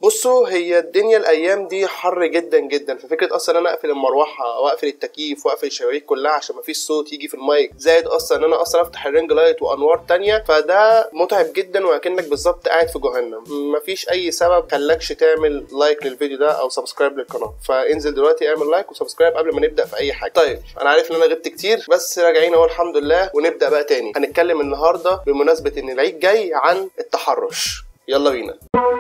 بصوا هي الدنيا الايام دي حر جدا جدا ففكره اصلا ان انا اقفل المروحه او اقفل التكييف واقفل الشبابيك كلها عشان مفيش صوت يجي في المايك زائد اصلا ان انا اصلا افتح الرينج لايت وانوار تانية فده متعب جدا واكنك بالظبط قاعد في جهنم مفيش اي سبب خلاكش تعمل لايك للفيديو ده او سبسكرايب للقناه فانزل دلوقتي اعمل لايك وسبسكرايب قبل ما نبدا في اي حاجه طيب انا عارف ان انا غبت كتير بس راجعين اهو الحمد لله ونبدا بقى تاني هنتكلم النهارده بمناسبه ان العيد جاي عن التحرش يلا بينا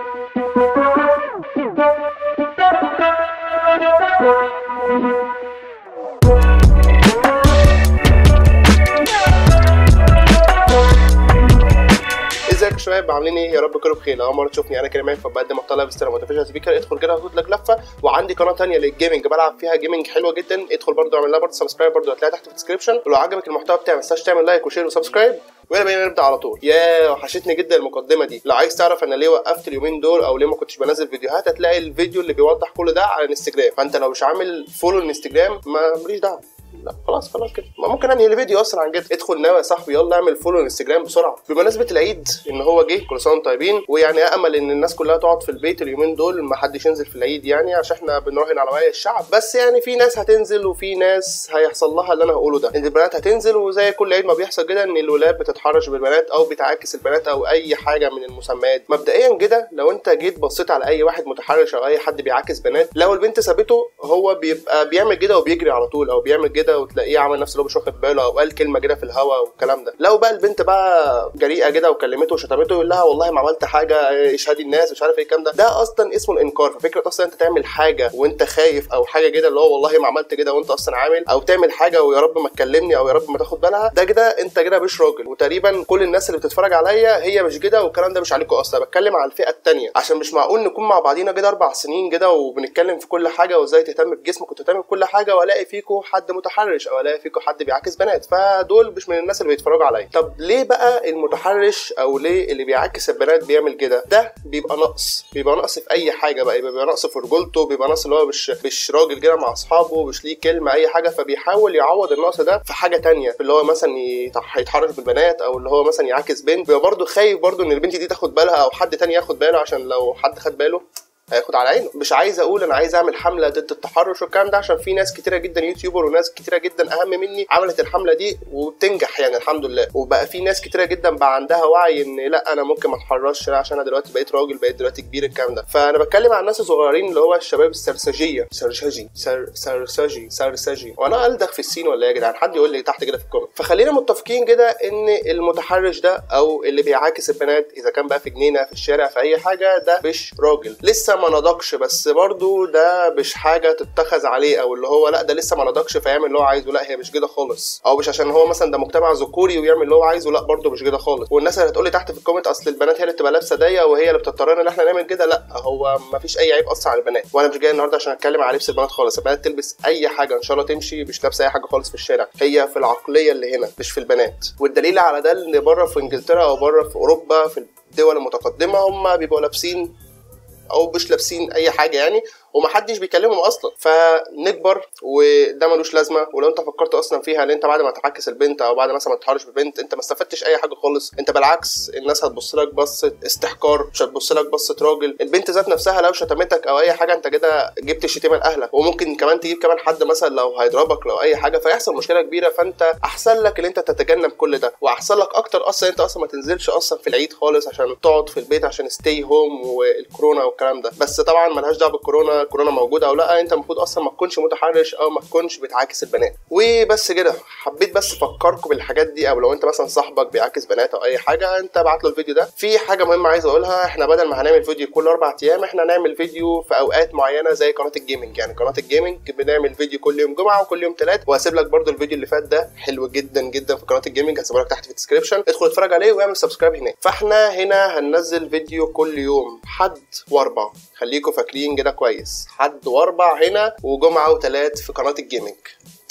ازيك يا شباب عاملين ايه يا رب كله بخير لو اول مره تشوفني انا كريم عارف بقدم محتوى بستر موتيفيشن سبيكر ادخل كده هاخد لك لفه وعندي قناه تانية للجيمنج بلعب فيها جيمنج حلوه جدا ادخل برضو اعمل لها برضو سبسكرايب برضو هتلاقيها تحت في الديسكربشن ولو عجبك المحتوى بتاعي ما تنساش تعمل لايك وشير وسبسكرايب ويلا بينا نبدا على طول يا وحشتني جدا المقدمه دي لو عايز تعرف انا ليه وقفت اليومين دول او ليه ما كنتش بنزل فيديوهات هتلاقي الفيديو اللي بيوضح كل ده على الانستجرام فانت لو مش عامل فولو الانستجرام ما ماليش دعوه لا خلاص خلاص كده ما ممكن انهي الفيديو اصلا عن كده ادخل ناوي يا صاحبي يلا اعمل فولو الانستجرام بسرعه بمناسبه العيد ان هو جه كل سنه وانتم طيبين ويعني امل ان الناس كلها تقعد في البيت اليومين دول ما حدش ينزل في العيد يعني عشان احنا بنراهن على وعي الشعب بس يعني في ناس هتنزل وفي ناس هيحصل لها اللي انا هقوله ده ان البنات هتنزل وزي كل عيد ما بيحصل كده ان الولاد بتتحرش بالبنات او بتعاكس البنات او اي حاجه من المسميات مبدئيا كده لو انت جيت بصيت على اي واحد متحرش او اي حد بيعاكس بنات لو البنت سابته هو بيبقى بيعمل كده وبيجري على طول او بيعمل كده وتلاقيه عمل نفسه اللي هو مش واخد باله او قال كلمه كده في الهوا والكلام ده لو بقى البنت بقى جريئه كده وكلمته وشتمته يقول لها والله ما عملت حاجه اشهدي الناس مش عارف ايه الكلام ده ده اصلا اسمه الانكار ففكره اصلا انت تعمل حاجه وانت خايف او حاجه كده اللي هو والله ما عملت كده وانت اصلا عامل او تعمل حاجه ويا رب ما تكلمني او يا رب ما تاخد بالها ده كده انت كده مش راجل وتقريبا كل الناس اللي بتتفرج عليا هي مش كده والكلام ده مش عليكم اصلا بتكلم على الفئه الثانيه عشان مش معقول نكون مع بعضينا كده اربع سنين كده وبنتكلم في كل حاجه وازاي تهتم بجسمك وتهتم بكل حاجه والاقي فيكم حد متحرش او الاقي فيكم حد بيعاكس بنات فدول مش من الناس اللي بيتفرجوا عليا طب ليه بقى المتحرش او ليه اللي بيعاكس البنات بيعمل كده ده بيبقى نقص بيبقى نقص في اي حاجه بقى بيبقى نقص في رجولته بيبقى نقص اللي هو مش مش راجل كده مع اصحابه مش ليه كلمه اي حاجه فبيحاول يعوض النقص ده في حاجه تانية اللي هو مثلا يتح- يتحرش بالبنات او اللي هو مثلا يعاكس بنت بيبقى برضه خايف برضه ان البنت دي تاخد بالها او حد تاني ياخد باله عشان لو حد خد باله هياخد على عينه مش عايز اقول انا عايز اعمل حمله ضد التحرش والكلام ده عشان في ناس كتيره جدا يوتيوبر وناس كتيره جدا اهم مني عملت الحمله دي وبتنجح يعني الحمد لله وبقى في ناس كتيره جدا بقى عندها وعي ان لا انا ممكن ما اتحرش لا عشان انا دلوقتي بقيت راجل بقيت دلوقتي كبير الكلام ده فانا بتكلم عن الناس الصغيرين اللي هو الشباب السرسجيه سرسجي سر سرسجي سرسجي وانا الدغ في السين ولا ايه يا جدعان حد يقول لي تحت كده في الكومنت فخلينا متفقين كده ان المتحرش ده او اللي بيعاكس البنات اذا كان بقى في جنينه في الشارع في اي حاجه ده مش راجل لسه ما نضجش بس برضو ده مش حاجه تتخذ عليه او اللي هو لا ده لسه ما نضجش فيعمل اللي هو عايزه لا هي مش كده خالص او مش عشان هو مثلا ده مجتمع ذكوري ويعمل اللي هو عايزه لا برضو مش كده خالص والناس اللي هتقول لي تحت في الكومنت اصل البنات هي اللي بتبقى لابسه ضيق وهي اللي بتضطرنا ان احنا نعمل كده لا هو ما فيش اي عيب اصلا على البنات وانا مش جاي النهارده عشان اتكلم على لبس البنات خالص البنات تلبس اي حاجه ان شاء الله تمشي مش لابسه اي حاجه خالص في الشارع هي في العقليه اللي هنا مش في البنات والدليل على ده ان بره في انجلترا او بره في اوروبا في الدول المتقدمه هم بيبقوا لابسين او مش لابسين اي حاجه يعني ومحدش بيكلمهم اصلا فنكبر وده ملوش لازمه ولو انت فكرت اصلا فيها ان انت بعد ما تعكس البنت او بعد مثلا ما تتحرش ببنت انت ما استفدتش اي حاجه خالص انت بالعكس الناس هتبص لك بصه استحقار مش هتبص لك بصه راجل البنت ذات نفسها لو شتمتك او اي حاجه انت كده جبت الشتيمه لاهلك وممكن كمان تجيب كمان حد مثلا لو هيضربك لو اي حاجه فيحصل مشكله كبيره فانت احسن لك ان انت تتجنب كل ده واحسن لك اكتر اصلا انت اصلا ما تنزلش اصلا في العيد خالص عشان تقعد في البيت عشان ستي هوم والكورونا والكلام ده بس طبعا ملهاش دعوه بالكورونا الكورونا موجوده او لا انت المفروض اصلا ما تكونش متحرش او ما تكونش بتعاكس البنات وبس كده حبيت بس افكركم بالحاجات دي او لو انت مثلا صاحبك بيعاكس بنات او اي حاجه انت ابعت له الفيديو ده في حاجه مهمه عايز اقولها احنا بدل ما هنعمل فيديو كل اربع ايام احنا هنعمل فيديو في اوقات معينه زي قناه الجيمنج يعني قناه الجيمنج بنعمل فيديو كل يوم جمعه وكل يوم ثلاث وهسيب لك برده الفيديو اللي فات ده حلو جدا جدا في قناه الجيمنج هسيبه لك تحت في الديسكربشن ادخل اتفرج عليه واعمل سبسكرايب هناك فاحنا هنا هننزل فيديو كل يوم حد واربع خليكم فاكرين كده كويس حد واربع هنا وجمعه وثلاث في قناه الجيمنج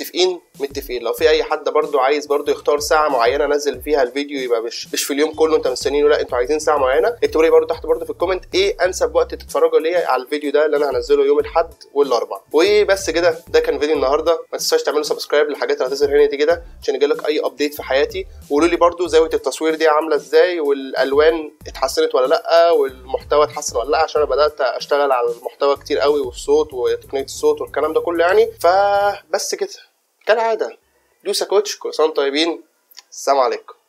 متفقين متفقين لو في اي حد برضو عايز برضو يختار ساعه معينه انزل فيها الفيديو يبقى مش مش في اليوم كله انت مستنينه لا انتوا عايزين ساعه معينه اكتبوا لي برضو تحت برضو في الكومنت ايه انسب وقت تتفرجوا ليا على الفيديو ده اللي انا هنزله يوم الاحد والاربعاء وبس كده ده كان فيديو النهارده ما تنساش تعملوا سبسكرايب للحاجات اللي هتظهر هنا دي كده عشان يجيلك اي ابديت في حياتي وقولوا لي برضو زاويه التصوير دي عامله ازاي والالوان اتحسنت ولا لا والمحتوى اتحسن ولا لا عشان انا بدات اشتغل على المحتوى كتير قوي والصوت وتقنيه الصوت والكلام ده كله يعني فبس كده كالعاده دوسا كوتش كل سنه وانتم طيبين السلام عليكم